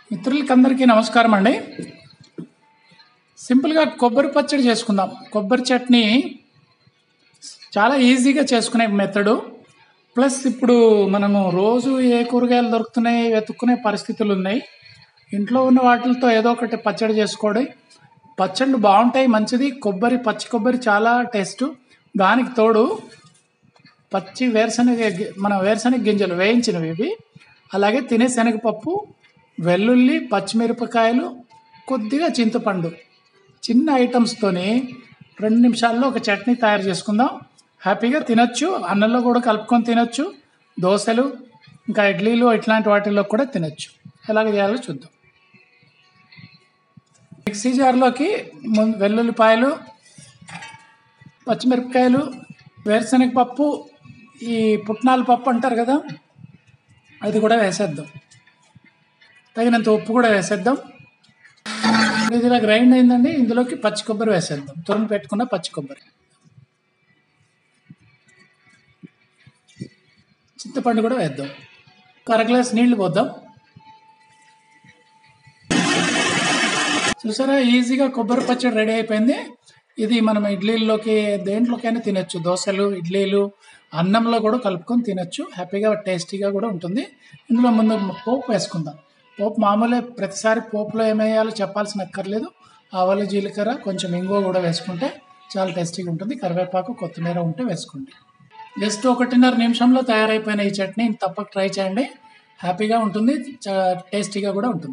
మిత్రులకి అందరికీ నమస్కారం అండి సింపుల్గా కొబ్బరి పచ్చడి చేసుకుందాం కొబ్బరి చట్నీ చాలా ఈజీగా చేసుకునే మెథడు ప్లస్ ఇప్పుడు మనము రోజు ఏ కూరగాయలు దొరుకుతున్నాయి వెతుక్కునే పరిస్థితులు ఉన్నాయి ఇంట్లో ఉన్న వాటితో ఏదో ఒకటి పచ్చడి చేసుకోవడం పచ్చళ్ళు బాగుంటాయి మంచిది కొబ్బరి పచ్చి కొబ్బరి చాలా టేస్ట్ దానికి తోడు పచ్చి వేరుశనగ గి- మన వేరుశనగ గింజలు వేయించినవి ఇవి అలాగే తినే శనగపప్పు వెల్లుల్లి పచ్చిమిరపకాయలు కొద్దిగా చింతపండు చిన్న ఐటమ్స్తోని రెండు నిమిషాల్లో ఒక చట్నీ తయారు చేసుకుందాం హ్యాపీగా తినొచ్చు అన్నంలో కూడా కలుపుకొని తినొచ్చు దోశలు ఇంకా ఇడ్లీలు ఇట్లాంటి వాటిల్లో కూడా తినొచ్చు ఎలాగ చేయాలో చూద్దాం మిక్సీ జార్లోకి ముందు వెల్లుల్లిపాయలు పచ్చిమిరపకాయలు వేరుశనగ పప్పు ఈ పుట్నాల పప్పు అంటారు కదా అది కూడా వేసేద్దాం తగినంత ఉప్పు కూడా వేసేద్దాం ఇది ఇలా గ్రైండ్ అయిందండి ఇందులోకి పచ్చి కొబ్బరి వేసేద్దాం తురుము పెట్టుకున్న పచ్చి కొబ్బరి చింతపండు కూడా వేద్దాం ఒక అర గ్లాస్ నీళ్లు పోద్దాం చూసారా ఈజీగా కొబ్బరి పచ్చడి రెడీ అయిపోయింది ఇది మనం ఇడ్లీల్లోకి దేంట్లోకైనా తినొచ్చు దోశలు ఇడ్లీలు అన్నంలో కూడా కలుపుకొని తినొచ్చు హ్యాపీగా టేస్టీగా కూడా ఉంటుంది ఇందులో ముందు పోపు వేసుకుందాం పోపు మామూలే ప్రతిసారి పోపులో ఏమేయాలో చెప్పాల్సిన అక్కర్లేదు ఆవాలు జీలకర్ర కొంచెం ఇంగువ కూడా వేసుకుంటే చాలా టేస్టీగా ఉంటుంది కరివేపాకు కొత్తిమీర ఉంటే వేసుకోండి జస్ట్ ఒకటిన్నర నిమిషంలో తయారైపోయిన ఈ చట్నీ తప్పక ట్రై చేయండి హ్యాపీగా ఉంటుంది చా- టేస్టీగా కూడా ఉంటుంది